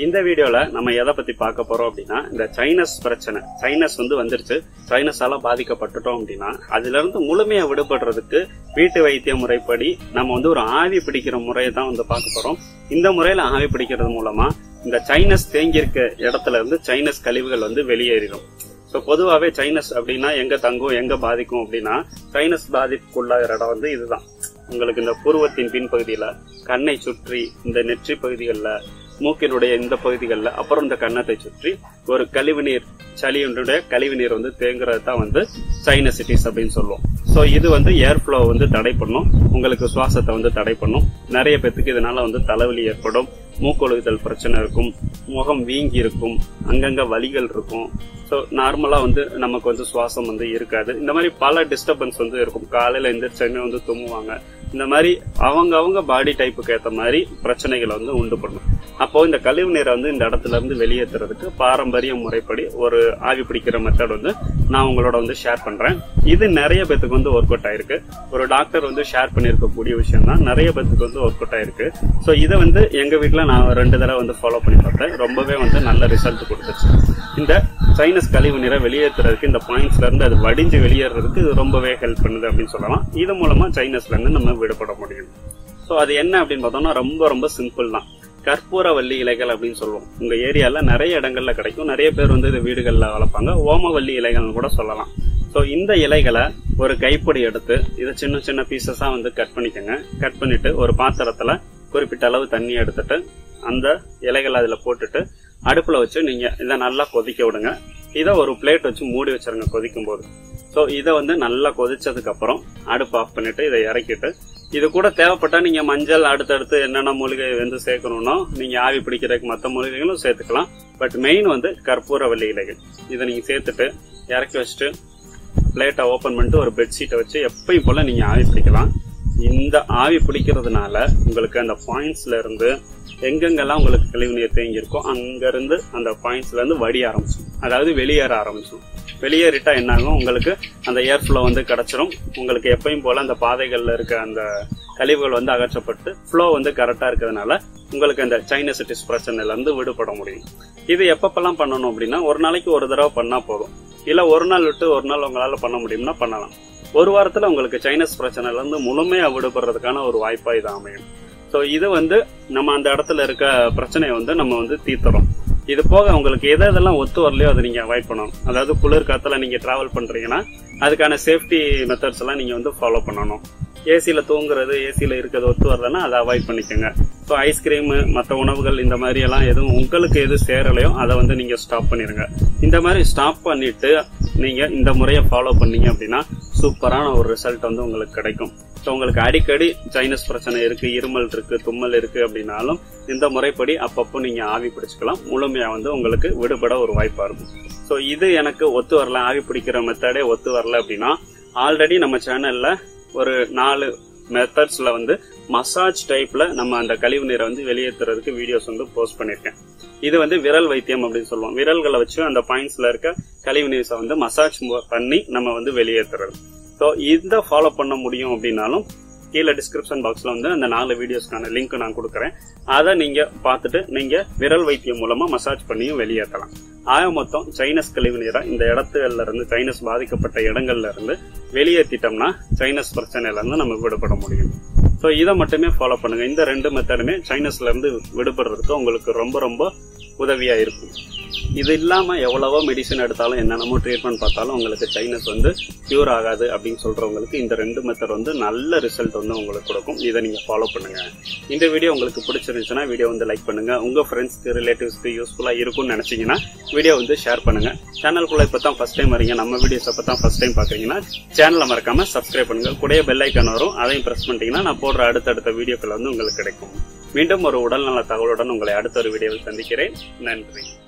இந்த வீடியோல நம்ம எதை பத்தி பார்க்க போறோம் அப்படின்னா இந்த சைனஸ் பிரச்சனை சைனஸ் வந்து வந்துருச்சு சைனஸால பாதிக்கப்பட்டுட்டோம் அப்படின்னா அதுல இருந்து முழுமையா விடுபடுறதுக்கு வீட்டு வைத்திய முறைப்படி நம்ம வந்து ஒரு ஆவி பிடிக்கிற முறையை தான் வந்து பார்க்க போறோம் இந்த முறையில ஆவி பிடிக்கிறது மூலமா இந்த சைனஸ் தேங்கியிருக்க இடத்துல இருந்து சைனஸ் கழிவுகள் வந்து வெளியேறிடும் ஸோ பொதுவாகவே சைனஸ் அப்படின்னா எங்க தங்கும் எங்க பாதிக்கும் அப்படின்னா சைனஸ் பாதிப்புக்குள்ளாகிற இடம் வந்து இதுதான் உங்களுக்கு இந்த புருவத்தின் பின்பகுதியில கண்ணை சுற்றி இந்த நெற்றி பகுதிகளில் மூக்கினுடைய இந்த பகுதிகளில் அப்புறம் இந்த கன்னத்தை சுற்றி ஒரு கழிவுநீர் சளியினுடைய கழிவுநீர் வந்து தேங்குறது தான் வந்து சைனசிட்டிஸ் அப்படின்னு சொல்லுவோம் ஸோ இது வந்து ஏர் ஃப்ளோ வந்து தடை பண்ணும் உங்களுக்கு சுவாசத்தை வந்து தடை பண்ணும் நிறைய பேத்துக்கு இதனால வந்து தலைவலி ஏற்படும் மூக்கொழுகுதல் பிரச்சனை இருக்கும் முகம் வீங்கி இருக்கும் அங்கங்க வலிகள் இருக்கும் ஸோ நார்மலாக வந்து நமக்கு வந்து சுவாசம் வந்து இருக்காது இந்த மாதிரி பல டிஸ்டர்பன்ஸ் வந்து இருக்கும் காலையில் எந்திரிச்சோடனே வந்து தும்முவாங்க இந்த மாதிரி அவங்க அவங்க பாடி டைப்புக்கு ஏற்ற மாதிரி பிரச்சனைகளை வந்து உண்டு பண்ணும் அப்போ இந்த கழிவு நீரை வந்து இந்த இடத்துல இருந்து வெளியேற்றுறதுக்கு பாரம்பரிய முறைப்படி ஒரு ஆவி பிடிக்கிற மெத்தட் வந்து நான் உங்களோட வந்து ஷேர் பண்றேன் இது நிறைய பேத்துக்கு வந்து ஒர்க் அவுட் ஆயிருக்கு ஒரு டாக்டர் வந்து ஷேர் பண்ணியிருக்கக்கூடிய விஷயம் தான் நிறைய பேத்துக்கு வந்து ஒர்க் அவுட் ஆயிருக்கு ஸோ இதை வந்து எங்க வீட்டில் நான் ரெண்டு தடவை வந்து ஃபாலோ பண்ணி பார்த்தேன் ரொம்பவே வந்து நல்ல ரிசல்ட் கொடுத்துச்சு இந்த சைனஸ் கழிவு நீரை வெளியேற்றுறதுக்கு இந்த பாயிண்ட்ஸ்ல இருந்து அது வடிஞ்சு வெளியேறதுக்கு இது ரொம்பவே ஹெல்ப் பண்ணுது அப்படின்னு சொல்லலாம் இது மூலமா சைனஸ்ல இருந்து நம்ம விடுபட முடியும் ஸோ அது என்ன அப்படின்னு பார்த்தோம்னா ரொம்ப ரொம்ப சிம்பிள் தான் கற்பூரவல்லி இலைகள் அப்படின்னு சொல்லுவோம் உங்க ஏரியால நிறைய இடங்கள்ல கிடைக்கும் நிறைய பேர் வந்து இது வீடுகளில் வளர்ப்பாங்க ஓமவல்லி இலைகள்னு கூட சொல்லலாம் ஸோ இந்த இலைகளை ஒரு கைப்பொடி எடுத்து இதை சின்ன சின்ன பீசஸா வந்து கட் பண்ணிக்கோங்க கட் பண்ணிட்டு ஒரு பாத்திரத்துல குறிப்பிட்ட அளவு தண்ணி எடுத்துட்டு அந்த இலைகளை அதுல போட்டுட்டு அடுப்புல வச்சு நீங்க இதை நல்லா கொதிக்க விடுங்க இதை ஒரு பிளேட் வச்சு மூடி வச்சிருங்க கொதிக்கும் போது ஸோ இதை வந்து நல்லா கொதிச்சதுக்கு அப்புறம் அடுப்பு ஆஃப் பண்ணிட்டு இதை இறக்கிட்டு இது கூட தேவைப்பட்டா நீங்க மஞ்சள் அடுத்தடுத்து என்னென்ன மூலிகை வந்து சேர்க்கணும்னோ நீங்க ஆவி பிடிக்கிறதுக்கு மற்ற மூலிகைகளும் சேர்த்துக்கலாம் பட் மெயின் வந்து கற்பூரவல்லி இலைகள் இதை நீங்க சேர்த்துட்டு இறக்கி வச்சுட்டு பிளேட்டை ஓபன் பண்ணிட்டு ஒரு பெட்ஷீட்டை வச்சு எப்பயும் போல நீங்க ஆவி பிடிக்கலாம் இந்த ஆவி பிடிக்கிறதுனால உங்களுக்கு அந்த பாயிண்ட்ஸ்ல இருந்து எங்கெங்கெல்லாம் உங்களுக்கு கழிவு நீர் தேங்கி இருக்கோ அங்க இருந்து அந்த பாயிண்ட்ஸ்ல இருந்து வடிய ஆரம்பிச்சிடும் அதாவது வெளியேற ஆரம்பிச்சிடும் வெளியேறிட்டா என்ன ஆகும் உங்களுக்கு அந்த ஏர் ஃப்ளோ வந்து கிடைச்சிரும் உங்களுக்கு எப்பயும் போல அந்த பாதைகள்ல இருக்க அந்த கழிவுகள் வந்து அகற்றப்பட்டு ஃப்ளோ வந்து கரெக்டா இருக்கிறதுனால உங்களுக்கு அந்த சைனசிட்டிஸ் பிரச்சனையில இருந்து விடுபட முடியும் இது எப்பப்பெல்லாம் பண்ணணும் அப்படின்னா ஒரு நாளைக்கு ஒரு தடவை பண்ணா போதும் இல்ல ஒரு நாள் விட்டு ஒரு நாள் உங்களால பண்ண முடியும்னா பண்ணலாம் ஒரு வாரத்துல உங்களுக்கு சைனஸ் பிரச்சனைல இருந்து முழுமையா விடுபடுறதுக்கான ஒரு வாய்ப்பா இது அமையும் ஸோ இது வந்து நம்ம அந்த இடத்துல இருக்க பிரச்சனையை வந்து நம்ம வந்து தீர்த்துறோம் இது போக உங்களுக்கு எது எதெல்லாம் ஒத்து வரலையோ அதை நீங்க அவாய்ட் பண்ணணும் அதாவது குளிர் காத்துல நீங்க டிராவல் பண்றீங்கன்னா அதுக்கான சேஃப்டி மெத்தட்ஸ் எல்லாம் நீங்க வந்து ஃபாலோ பண்ணணும் ஏசியில தூங்குறது ஏசியில இருக்கிறது ஒத்து வரலன்னா அதை அவாய்ட் பண்ணிக்கோங்க ஸோ ஐஸ்கிரீம் மற்ற உணவுகள் இந்த மாதிரி எல்லாம் எதுவும் உங்களுக்கு எது சேரலையோ அதை வந்து நீங்க ஸ்டாப் பண்ணிருங்க இந்த மாதிரி ஸ்டாப் பண்ணிட்டு நீங்க இந்த முறையை ஃபாலோ பண்ணீங்க அப்படின்னா சூப்பரான ஒரு ரிசல்ட் வந்து உங்களுக்கு கிடைக்கும் ஸோ உங்களுக்கு அடிக்கடி சைனஸ் பிரச்சனை இருக்கு இருமல் இருக்கு தும்மல் இருக்கு அப்படின்னாலும் இந்த முறைப்படி அப்பப்போ நீங்க ஆவி பிடிச்சிக்கலாம் முழுமையா வந்து உங்களுக்கு விடுபட ஒரு வாய்ப்பா இருக்கும் ஸோ இது எனக்கு ஒத்து வரல ஆவி பிடிக்கிற மெத்தடே ஒத்து வரல அப்படின்னா ஆல்ரெடி நம்ம சேனல்ல ஒரு நாலு மெத்தட்ஸ்ல வந்து மசாஜ் டைப்ல நம்ம அந்த கழிவு நீரை வந்து வெளியேற்றுறதுக்கு வீடியோஸ் வந்து போஸ்ட் பண்ணிருக்கேன் இது வந்து விரல் வைத்தியம் அப்படின்னு சொல்லுவோம் விரல்களை வச்சு அந்த பாயிண்ட்ஸ்ல இருக்க கழிவு நீரை வந்து மசாஜ் பண்ணி நம்ம வந்து வெளியேற்றுறது ஸோ இதை ஃபாலோ பண்ண முடியும் அப்படின்னாலும் கீழே டிஸ்கிரிப்ஷன் பாக்ஸ்ல வந்து அந்த நாலு வீடியோஸ்க்கான லிங்க் நான் கொடுக்குறேன் அதை நீங்க பார்த்துட்டு நீங்க விரல் வைத்தியம் மூலமா மசாஜ் பண்ணியும் வெளியேற்றலாம் ஆக மொத்தம் சைனஸ் கழிவு நீரை இந்த இடத்துல இருந்து சைனஸ் பாதிக்கப்பட்ட இடங்கள்ல இருந்து வெளியேற்றிட்டோம்னா சைனஸ் பிரச்சனையில இருந்து நம்ம விடுபட முடியும் ஸோ இதை மட்டுமே ஃபாலோ பண்ணுங்க இந்த ரெண்டு மெத்தடுமே சைனஸ்ல இருந்து விடுபடுறதுக்கு உங்களுக்கு ரொம்ப ரொம்ப உதவியா இருக்கும் இது இல்லாம எவ்வளவோ மெடிசன் எடுத்தாலும் என்னென்னமோ ட்ரீட்மெண்ட் பார்த்தாலும் உங்களுக்கு சைனஸ் வந்து கியூர் ஆகாது அப்படின்னு சொல்றவங்களுக்கு இந்த ரெண்டு மெத்தட் வந்து நல்ல ரிசல்ட் வந்து உங்களுக்கு கொடுக்கும் இதை நீங்க ஃபாலோ பண்ணுங்க இந்த வீடியோ உங்களுக்கு பிடிச்சிருந்துச்சுன்னா வீடியோ வந்து லைக் பண்ணுங்க உங்க ஃப்ரெண்ட்ஸ்க்கு ரிலேட்டிவ்ஸ்க்கு யூஸ்ஃபுல்லா இருக்கும்னு நினைச்சீங்கன்னா வீடியோ வந்து ஷேர் பண்ணுங்க சேனலுக்குள்ள இப்போ தான் ஃபர்ஸ்ட் டைம் வரீங்க நம்ம வீடியோஸ் அப்போ தான் ஃபர்ஸ்ட் டைம் பாக்குறீங்கன்னா சேனலை மறக்காம சப்ஸ்கிரைப் பண்ணுங்க கூடயே பெல் ஐக்கான் வரும் அதையும் பிரஸ் பண்ணிட்டீங்கன்னா நான் போடுற அடுத்தடுத்த வீடியோக்கள் வந்து உங்களுக்கு கிடைக்கும் மீண்டும் ஒரு உடல்நல தகவலுடன் உங்களை அடுத்த ஒரு வீடியோவில் சந்திக்கிறேன் நன்றி